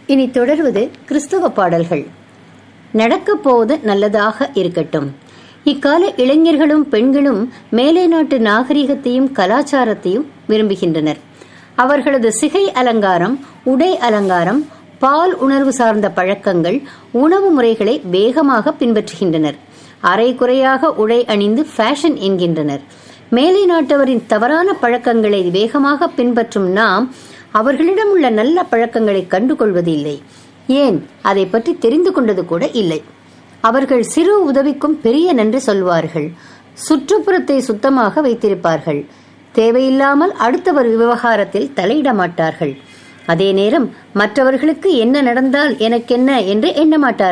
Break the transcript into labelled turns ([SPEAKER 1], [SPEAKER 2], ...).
[SPEAKER 1] இனி தொடர்வது கிறிஸ்தவ பாடல்கள் நடக்கப் போவது நல்லதாக இருக்கட்டும் இக்கால இளைஞர்களும் பெண்களும் மேலை நாட்டு நாகரிகத்தையும் கலாச்சாரத்தையும் விரும்புகின்றனர் அவர்களது சிகை அலங்காரம் உடை அலங்காரம் பால் உணர்வு சார்ந்த பழக்கங்கள் உணவு முறைகளை வேகமாக பின்பற்றுகின்றனர் அரை குறையாக உடை அணிந்து ஃபேஷன் என்கின்றனர் மேலை நாட்டவரின் தவறான பழக்கங்களை வேகமாக பின்பற்றும் நாம் அவர்களிடம் உள்ள நல்ல பழக்கங்களை கண்டுகொள்வதில்லை ஏன் அதை பற்றி தெரிந்து கொண்டது கூட இல்லை அவர்கள் சிறு உதவிக்கும் பெரிய நன்றி சொல்வார்கள் சுற்றுப்புறத்தை சுத்தமாக வைத்திருப்பார்கள் தேவையில்லாமல் அடுத்தவர் விவகாரத்தில் தலையிட மாட்டார்கள் அதே நேரம் மற்றவர்களுக்கு என்ன நடந்தால் எனக்கென்ன என்று எண்ண மாட்டார்கள்